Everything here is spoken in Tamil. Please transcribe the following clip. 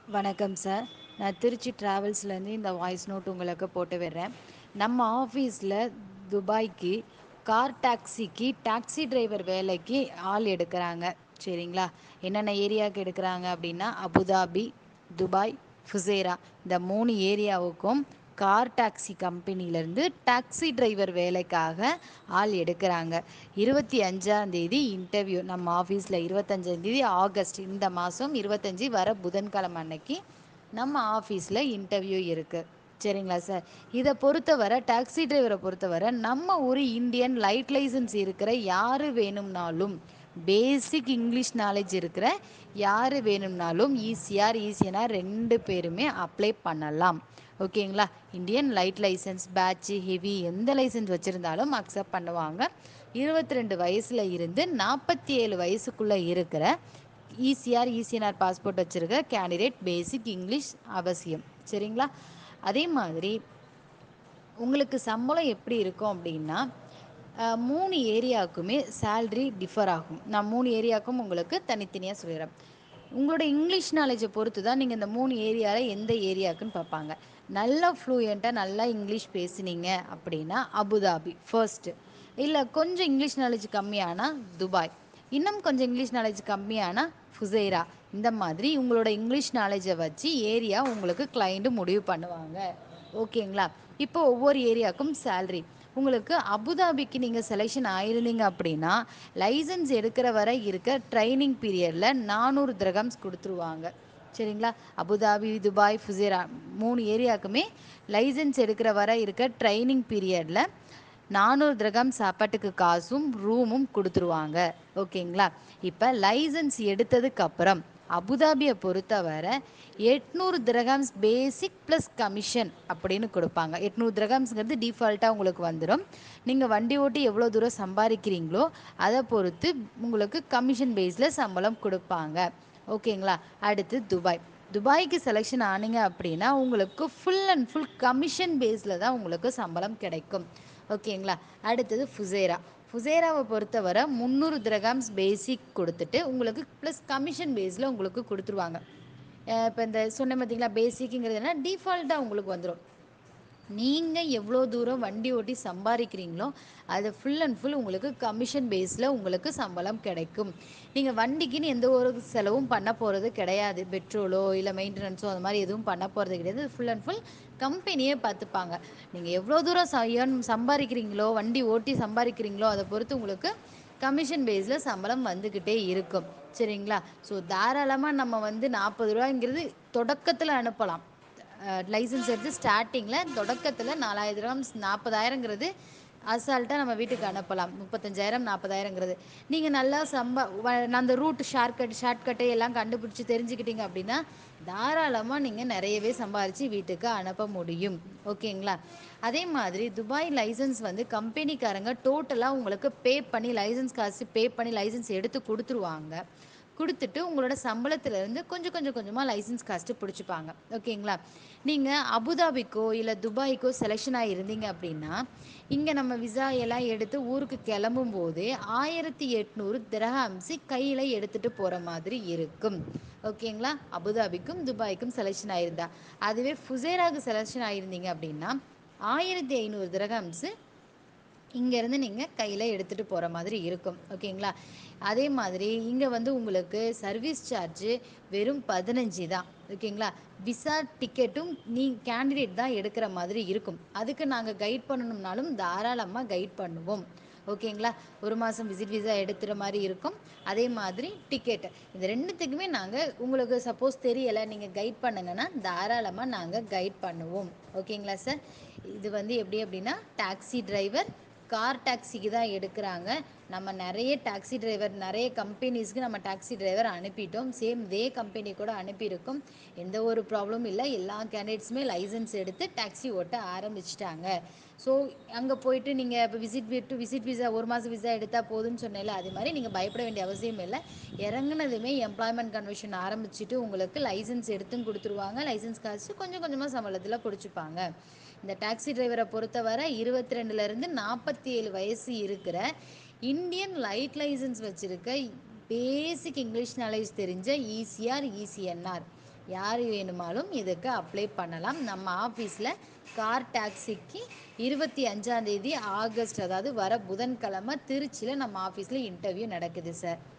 வணக்கம் சார் நான் திருச்சி ட்ராவல்ஸ்லேருந்து இந்த வாய்ஸ் நோட் உங்களுக்கு போட்டு விடுறேன் நம்ம ஆஃபீஸில் துபாய்க்கு கார் டாக்ஸிக்கு டாக்ஸி டிரைவர் வேலைக்கு ஆள் எடுக்கிறாங்க சரிங்களா என்னென்ன ஏரியாவுக்கு எடுக்கிறாங்க அப்படின்னா அபுதாபி துபாய் ஃபுசேரா இந்த மூணு ஏரியாவுக்கும் கார் டாக்ஸி கம்பெனிலேருந்து டாக்ஸி டிரைவர் வேலைக்காக ஆள் எடுக்கிறாங்க இருபத்தி அஞ்சாந்தேதி இன்டர்வியூ நம்ம ஆஃபீஸில் இருபத்தஞ்சாந்தேதி ஆகஸ்ட் இந்த மாதம் இருபத்தஞ்சி வர புதன்கிழமை அன்னைக்கு நம்ம ஆஃபீஸில் இன்டர்வியூ இருக்குது சரிங்களா சார் இதை பொறுத்தவரை டாக்ஸி டிரைவரை பொறுத்தவரை நம்ம ஒரு இந்தியன் லைட் லைசன்ஸ் இருக்கிற யார் வேணும்னாலும் பேசிக் இங்கிலீஷ் நாலேஜ் இருக்கிற யார் வேணும்னாலும் ஈஸியார் ஈஸியனாக ரெண்டு பேருமே அப்ளை பண்ணலாம் ஓகேங்களா Indian light licence badge heavy எந்த லைசன்ஸ் வச்சுருந்தாலும் அக்செப்ட் பண்ணுவாங்க இருபத்தி ரெண்டு வயசில் இருந்து நாற்பத்தி ஏழு வயசுக்குள்ளே இருக்கிற ஈசிஆர் ஈசிஎன்ஆர் பாஸ்போர்ட் வச்சுருக்க கேண்டிடேட் பேசிக் இங்கிலீஷ் அவசியம் சரிங்களா அதே மாதிரி உங்களுக்கு சம்பளம் எப்படி இருக்கும் அப்படின்னா அஹ், மூணு ஏரியாவுக்குமே சேல்ரி டிஃபர் ஆகும் நான் மூணு ஏரியாவுக்கும் உங்களுக்கு தனித்தனியாக சொல்லிடுறேன் உங்களோட இங்கிலீஷ் நாலேஜை பொறுத்து தான் நீங்கள் இந்த மூணு ஏரியாவில் எந்த ஏரியாவுக்குன்னு பார்ப்பாங்க நல்லா ஃப்ளூயண்ட்டாக நல்லா இங்கிலீஷ் பேசுனீங்க அப்படின்னா அபுதாபி ஃபர்ஸ்ட்டு இல்லை கொஞ்சம் இங்கிலீஷ் நாலேஜ் கம்மியானா துபாய் இன்னும் கொஞ்சம் இங்கிலீஷ் நாலேஜ் கம்மியானா ஃபுசைரா இந்த மாதிரி உங்களோட இங்கிலீஷ் நாலேஜை வச்சு ஏரியா உங்களுக்கு கிளைண்ட்டு முடிவு பண்ணுவாங்க ஓகேங்களா இப்போ ஒவ்வொரு ஏரியாவுக்கும் சேல்ரி உங்களுக்கு அபுதாபிக்கு நீங்கள் செலெக்ஷன் ஆயிருந்தீங்க அப்படின்னா லைசன்ஸ் எடுக்கிற வரை இருக்க ட்ரைனிங் பீரியடில் நானூறு திரகம்ஸ் கொடுத்துருவாங்க சரிங்களா அபுதாபி துபாய் ஃபுசேரா மூணு ஏரியாவுக்குமே லைசன்ஸ் எடுக்கிற வரை இருக்க ட்ரைனிங் பீரியடில் நானூறு திரகம் சாப்பாட்டுக்கு காசும் ரூமும் கொடுத்துருவாங்க ஓகேங்களா இப்போ லைசன்ஸ் எடுத்ததுக்கு அப்புறம் அபுதாபியை பொறுத்தவரை எட்நூறு திரகம்ஸ் பேசிக் ப்ளஸ் கமிஷன் அப்படின்னு கொடுப்பாங்க எட்நூறு திரகம்ஸ்ங்கிறது டிஃபால்ட்டாக உங்களுக்கு வந்துடும் நீங்கள் வண்டி ஓட்டி எவ்வளோ தூரம் சம்பாதிக்கிறீங்களோ அதை பொறுத்து உங்களுக்கு கமிஷன் பேஸில் சம்பளம் கொடுப்பாங்க ஓகேங்களா அடுத்து துபாய் துபாய்க்கு செலெக்ஷன் ஆனீங்க அப்படின்னா உங்களுக்கு ஃபுல் அண்ட் ஃபுல் கமிஷன் பேஸில் தான் உங்களுக்கு சம்பளம் கிடைக்கும் ஓகேங்களா அடுத்தது ஃபுசேரா ஃபுசேராவை பொறுத்தவரை முந்நூறு திரகாம்ஸ் பேசிக் கொடுத்துட்டு உங்களுக்கு ப்ளஸ் கமிஷன் பேஸில் உங்களுக்கு கொடுத்துருவாங்க இப்போ இந்த சொன்ன பார்த்தீங்களா பேசிக்குங்கிறது என்ன டிஃபால்ட்டாக உங்களுக்கு வந்துடும் நீங்கள் எவ்வளோ தூரம் வண்டி ஓட்டி சம்பாதிக்கிறீங்களோ அது ஃபுல் அண்ட் ஃபுல் உங்களுக்கு கமிஷன் பேஸில் உங்களுக்கு சம்பளம் கிடைக்கும் நீங்கள் வண்டிக்குன்னு எந்த ஒரு செலவும் பண்ண போகிறது கிடையாது பெட்ரோலோ இல்லை மெயின்டெனன்ஸோ அந்த மாதிரி எதுவும் பண்ண போகிறது கிடையாது ஃபுல் அண்ட் ஃபுல் கம்பெனியே பார்த்துப்பாங்க நீங்கள் எவ்வளோ தூரம் ச earn சம்பாதிக்கிறீங்களோ வண்டி ஓட்டி சம்பாதிக்கிறீங்களோ அதை பொறுத்து உங்களுக்கு கமிஷன் பேஸில் சம்பளம் வந்துக்கிட்டே இருக்கும் சரிங்களா ஸோ தாராளமாக நம்ம வந்து நாற்பது ரூபாங்கிறது தொடக்கத்தில் அனுப்பலாம் லைசன்ஸ் எடுத்து ஸ்டார்டிங்கில் தொடக்கத்தில் நாலாயிரம் ரூபாய் நாற்பதாயிரங்கிறது அசால்ட்டாக நம்ம வீட்டுக்கு அனுப்பலாம் முப்பத்தஞ்சாயிரம் நாற்பதாயிரங்கிறது நீங்கள் நல்லா சம்பா வ- அந்த ரூட் ஷார்ட்கட் ஷார்ட்கட்டு எல்லாம் கண்டுபிடிச்சி தெரிஞ்சுக்கிட்டீங்க அப்படின்னா தாராளமாக நீங்கள் நிறையவே சம்பாரித்து வீட்டுக்கு அனுப்ப முடியும் ஓகேங்களா அதே மாதிரி துபாய் லைசன்ஸ் வந்து கம்பெனிக்காரங்க டோட்டலாக உங்களுக்கு பே பண்ணி லைசன்ஸ் காசு பே பண்ணி லைசன்ஸ் எடுத்து கொடுத்துருவாங்க கொடுத்துட்டு உங்களோட சம்பளத்துலேருந்து கொஞ்சம் கொஞ்சம் கொஞ்சமாக லைசன்ஸ் காஸ்ட்டு பிடிச்சிப்பாங்க ஓகேங்களா நீங்கள் அபுதாபிக்கோ இல்லை துபாய்க்கோ செலெக்ஷன் ஆகிருந்தீங்க அப்படின்னா இங்கே நம்ம விசா எல்லாம் எடுத்து ஊருக்கு கிளம்பும் போதே ஆயிரத்தி எட்நூறு திரஹாம்ஸி கையில் எடுத்துகிட்டு போகிற மாதிரி இருக்கும் ஓகேங்களா அபுதாபிக்கும் துபாய்க்கும் செலெக்ஷன் ஆயிருந்தா அதுவே ஃபுசேராக்கு செலெக்ஷன் ஆயிருந்தீங்க அப்படின்னா ஆயிரத்தி ஐநூறு திரஹாம்ஸு இங்கேருந்து நீங்கள் கையில் எடுத்துகிட்டு போகிற மாதிரி இருக்கும் ஓகேங்களா அதே மாதிரி இங்கே வந்து உங்களுக்கு சர்வீஸ் சார்ஜு வெறும் பதினஞ்சு தான் ஓகேங்களா விசா டிக்கெட்டும் நீ கேண்டிடேட் தான் எடுக்கிற மாதிரி இருக்கும் அதுக்கு நாங்கள் கைட் பண்ணணும்னாலும் தாராளமாக கைட் பண்ணுவோம் ஓகேங்களா ஒரு மாதம் விசிட் விசா எடுத்துகிற மாதிரி இருக்கும் அதே மாதிரி டிக்கெட் இது ரெண்டுத்துக்குமே நாங்கள் உங்களுக்கு சப்போஸ் தெரியலை நீங்கள் கைட் பண்ணுங்கன்னா தாராளமாக நாங்கள் கைட் பண்ணுவோம் ஓகேங்களா சார் இது வந்து எப்படி அப்படின்னா டாக்ஸி டிரைவர் கார் டாக்ஸிக்கு தான் எடுக்கிறாங்க நம்ம நிறைய டாக்ஸி டிரைவர் நிறைய கம்பெனிஸ்க்கு நம்ம டாக்ஸி டிரைவர் அனுப்பிட்டோம் சேம் இதே கம்பெனி கூட அனுப்பியிருக்கோம் எந்த ஒரு ப்ராப்ளமும் இல்லை எல்லா கேண்டிடேட்ஸுமே லைசன்ஸ் எடுத்து டாக்ஸி ஓட்ட ஆரம்பிச்சிட்டாங்க ஸோ அங்கே போயிட்டு நீங்கள் இப்போ விசிட் விட்டு விசிட் விசா ஒரு மாதம் விசா எடுத்தால் போதும்னு சொன்னேன்ல அது மாதிரி நீங்கள் பயப்பட வேண்டிய அவசியம் இல்லை இறங்குனதுமே எம்ப்ளாய்மெண்ட் கன்வர்ஷன் ஆரம்பிச்சுட்டு உங்களுக்கு லைசன்ஸ் எடுத்தும் கொடுத்துருவாங்க லைசன்ஸ் காசு கொஞ்சம் கொஞ்சமாக சம்பளத்தில் பிடிச்சிப்பாங்க இந்த டாக்ஸி டிரைவரை பொறுத்தவரை இருபத்தி ரெண்டுலேருந்து நாற்பத்தி ஏழு வயசு இருக்கிற இந்தியன் லைட் லைசன்ஸ் வச்சுருக்க பேசிக் இங்கிலீஷ் நாலேஜ் தெரிஞ்ச ஈசிஆர் இசிஎன்ஆர் யார் வேணுமாலும் இதுக்கு அப்ளை பண்ணலாம் நம்ம ஆஃபீஸில் கார் டாக்ஸிக்கு இருபத்தி அஞ்சாந்தேதி ஆகஸ்ட் அதாவது வர புதன்கிழமை திருச்சியில் நம்ம ஆஃபீஸில் இன்டர்வியூ நடக்குது சார்